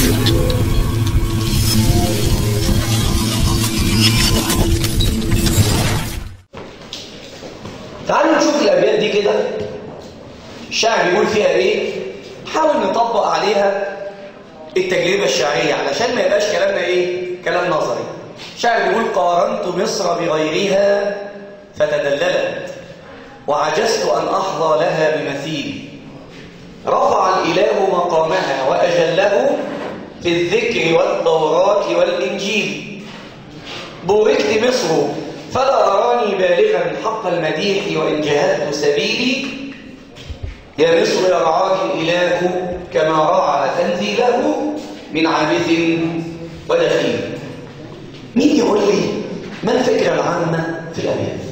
تعالوا نشوف الابيات دي كده الشاعر بيقول فيها ايه حاول نطبق عليها التجربه الشعريه علشان ما يبقاش كلامنا ايه كلام نظري الشاعر بيقول قارنت مصر بغيرها فتدللت وعجزت ان احظى لها بمثيل رفع الاله مقامها واجله في الذكر والتوراه والانجيل بوركت مصر فلا أراني بالغا حق المديح وإن جهدت سبيلي يا مصر يرعاك الإله كما رعى تنزيله من عابث ودخيل مين يقول لي ما الفكرة العامة في الأبيات؟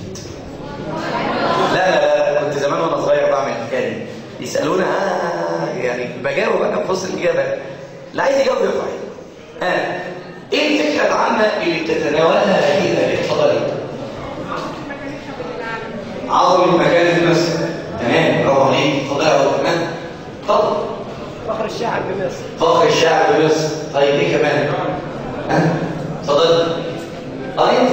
لا لا لا كنت زمان وأنا صغير بعمل الحكاية دي يسألونا آه يعني بجاوب أنا في وسط الإجابة اللي عايز يجاوب يرفع آه إيه الفكرة العامة اللي بتتناولها هذه الأبيات؟ اتفضلي عظم المكان في مصر تمام برافو عليك اتفضل يا أبو تمام اتفضل فخر الشعب بمصر فخر الشعب بمصر طيب ايه كمان ها اتفضل اه انت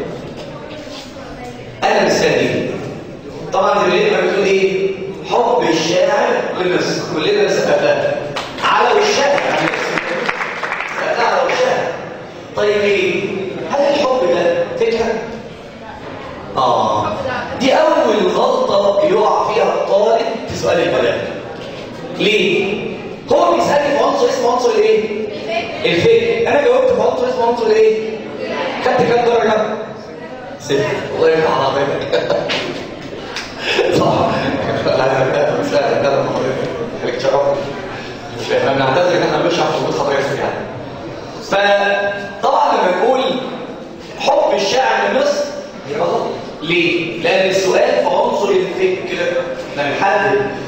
انا مستني طبعا زي ما بتقول ايه حب الشاعر لمصر كلنا سقفها على وشها يعني سقفها على وشها طيب ايه هل الحب ده فكره اه دي اول غلطه يقع فيها الطالب في سؤال البلاغه ليه هو بيسالني في عنصر اسمه عنصر الايه الفكر انا جاوبت في عنصر اسمه عنصر الايه خدت كام درجه صفر الله يرفع حضرتك صح لا مش لا ده حضرتك خليك تشرفني احنا بنعتذر ان احنا بنشرح في وجود حضرتك يعني فطبعا لما نقول حب الشاعر لمصر يبقى غلط ليه؟ لأن السؤال في عنصر الفكر احنا بنحدد